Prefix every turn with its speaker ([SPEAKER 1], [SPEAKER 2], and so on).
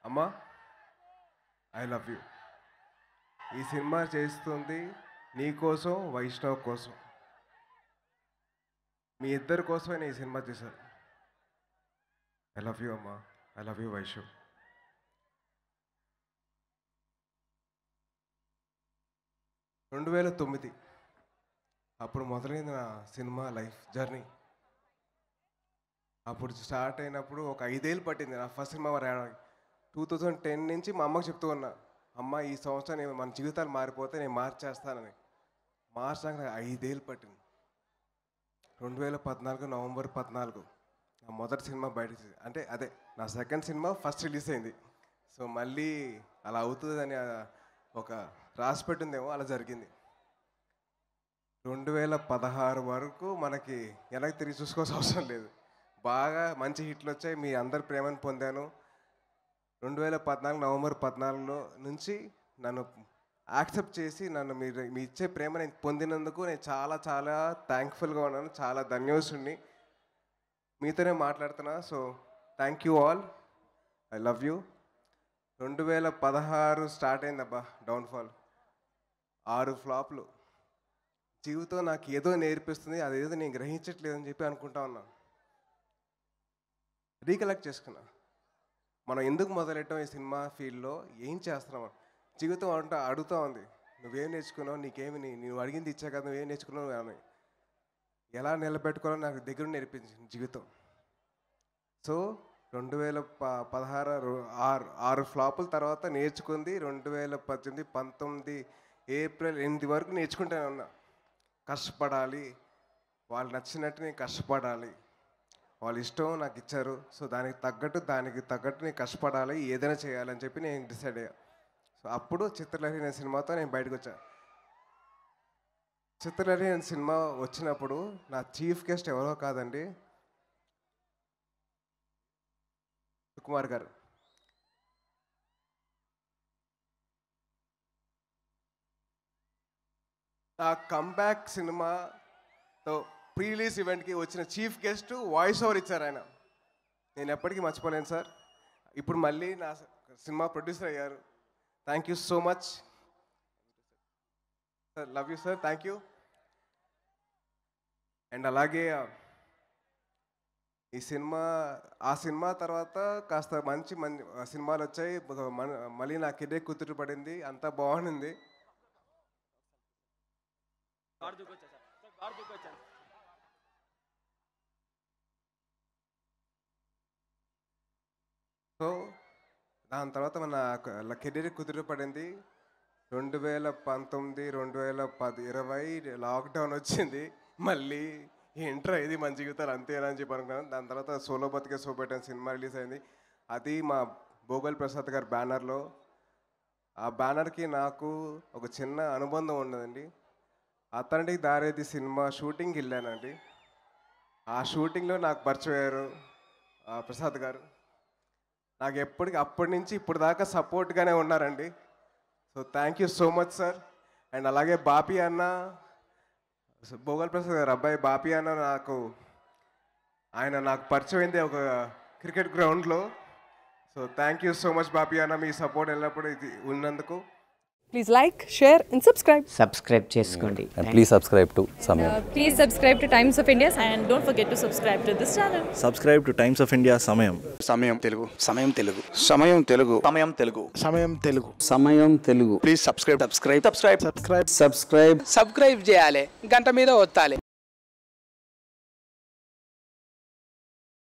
[SPEAKER 1] అమ్మా I love you ఈ cinema చేస్తుంది నీ కోసం వైష్ణవ్ కోసం మీ ఇద్దరి కోసమే నేను ఈ సినిమా చేశాను ఐ లవ్ యూ అమ్మా ఐ లవ్ యూ వైష్ణవ్ రెండు వేల తొమ్మిది అప్పుడు మొదలైంది నా సినిమా లైఫ్ జర్నీ అప్పుడు స్టార్ట్ అయినప్పుడు ఒక ఐదేళ్ళు పట్టింది నా ఫస్ట్ సినిమా రావడానికి టూ థౌజండ్ టెన్ నుంచి మా అమ్మకి చెప్తూ ఉన్నా అమ్మ ఈ సంవత్సరం నేను మన జీవితాలు మారిపోతే నేను మార్చేస్తానని మార్చడానికి నాకు ఐదేళ్ళు పట్టింది రెండు వేల పద్నాలుగు నవంబర్ పద్నాలుగు నా మొదటి సినిమా బయట అంటే అదే నా సెకండ్ సినిమా ఫస్ట్ రిలీజ్ అయింది సో మళ్ళీ అలా అవుతుందని ఆ ఒక రాసి పెట్టిందేమో అలా జరిగింది రెండు వేల పదహారు వరకు మనకి వెనక్కి తిరిగి చూసుకోవాల్సిన అవసరం లేదు బాగా మంచి హిట్లు వచ్చాయి మీ అందరి ప్రేమను పొందాను రెండు వేల పద్నాలుగు నవంబర్ పద్నాలుగులో నుంచి నన్ను యాక్సెప్ట్ చేసి నన్ను మీరు మీ ఇచ్చే ప్రేమ నేను పొందినందుకు నేను చాలా చాలా థ్యాంక్ఫుల్గా ఉన్నాను చాలా ధన్యోసుని మీతోనే మాట్లాడుతున్నా so thank you all I love you రెండు వేల పదహారు స్టార్ట్ అయిందబ్బా డౌన్ఫాల్ ఆరు ఫ్లాప్లు జీవితం నాకు ఏదో నేర్పిస్తుంది అదేదో నేను గ్రహించట్లేదని చెప్పి అనుకుంటా ఉన్నా రీకలెక్ట్ చేసుకున్నా మనం ఎందుకు మొదలెట్టాం ఈ సినిమా ఫీల్డ్లో ఏం చేస్తున్నాం జీవితం అంట అడుగుతా ఉంది నువ్వేం నేర్చుకున్నావు నీకేమి నీ నువ్వు అడిగింది ఇచ్చా కదా నువ్వేం నేర్చుకున్నావు అని ఎలా నిలబెట్టుకోవాలో నాకు దగ్గర నేర్పించింది జీవితం సో రెండు వేల ప పదహారు రో- ఆరు ఆరు ఫ్లాపుల తర్వాత నేర్చుకుంది రెండు వేల పద్దెనిమిది పంతొమ్మిది ఏప్రిల్ ఎనిమిది వరకు నేర్చుకుంటానే ఉన్నా కష్టపడాలి వాళ్ళు నచ్చినట్టు నేను కష్టపడాలి వాళ్ళ ఇష్టం నాకు ఇచ్చారు సో దానికి తగ్గట్టు దానికి తగ్గట్టు నేను కష్టపడాలి ఏదైనా చేయాలని చెప్పి నేను డిసైడ్ అయ్యా సో అప్పుడు చిత్రలహరి అనే సినిమాతో నేను బయటకు వచ్చా చిత్రలహరి అనే సినిమా వచ్చినప్పుడు నా చీఫ్ గెస్ట్ ఎవరో కాదండి సుకుమార్ గారు నా కంబ్యాక్ సినిమాతో ప్రీ రిలీజ్ ఈవెంట్కి వచ్చిన చీఫ్ గెస్ట్ వాయిస్ ఓవర్ ఇచ్చారు ఆయన నేను ఎప్పటికీ మర్చిపోలేను సార్ ఇప్పుడు మళ్ళీ నా సినిమా ప్రొడ్యూసర్ అయ్యారు thank you so much sir love you sir thank you and అలాగే ఈ సినిమా ఆ సినిమా తర్వాత కాస్త మంచి మంచి సినిమాలు వచ్చాయి ఒక మన- మళ్ళీ నా కిడే కుదురు పడింది అంతా బాగుంది సో దాని తర్వాత మన కెరీర్ కుదురు పడింది రెండు వేల పంతొమ్మిది రెండు వేల పది ఇరవై లాక్డౌన్ వచ్చింది మళ్ళీ ఏంట్రా ఇది మన జీవితాలు అంతేనా అని చెప్పి అనుకున్నాను దాని తర్వాత సోలో బతికే సోబెట్ అనే సినిమా రిలీజ్ అయింది అది మా భోగల్ ప్రసాద్ గారి బ్యానర్లో ఆ బ్యానర్కి నాకు ఒక చిన్న అనుబంధం ఉన్నదండి అతనికి దారేది సినిమా షూటింగ్కి వెళ్ళానండి ఆ షూటింగ్లో నాకు పరిచయం అయ్యారు ఆ ప్రసాద్ గారు నాకు ఎప్పటికి అప్పటి నుంచి ఇప్పుడు దాకా సపోర్ట్గానే ఉన్నారండి so thank you so much sir and అలాగే బాపి అన్న భోగల్ ప్రసాద్ గారు అబ్బాయి బాపి అన్న నాకు ఆయన నాకు పరిచయం అయింది ఒక క్రికెట్ గ్రౌండ్లో so thank you so much Bapi అన్న మీ సపోర్ట్ ఎల్లప్పుడూ ఇది ఉన్నందుకు
[SPEAKER 2] Please like, share, and subscribe.
[SPEAKER 3] Subscribe చేసుకోండి
[SPEAKER 4] and please subscribe to Samyam.
[SPEAKER 2] Please subscribe to Times of India.
[SPEAKER 5] and don't forget to subscribe to this channel.
[SPEAKER 6] Subscribe to Times of India Samayam
[SPEAKER 7] Samayam Telugu Samayam Telugu Samayam Telugu Samayam Telugu Samayam Telugu
[SPEAKER 3] Samayam Telugu
[SPEAKER 7] please subscribe subscribe subscribe subscribe
[SPEAKER 3] subscribe
[SPEAKER 8] subscribe చేయాలి గంట మీద ఒత్తాలి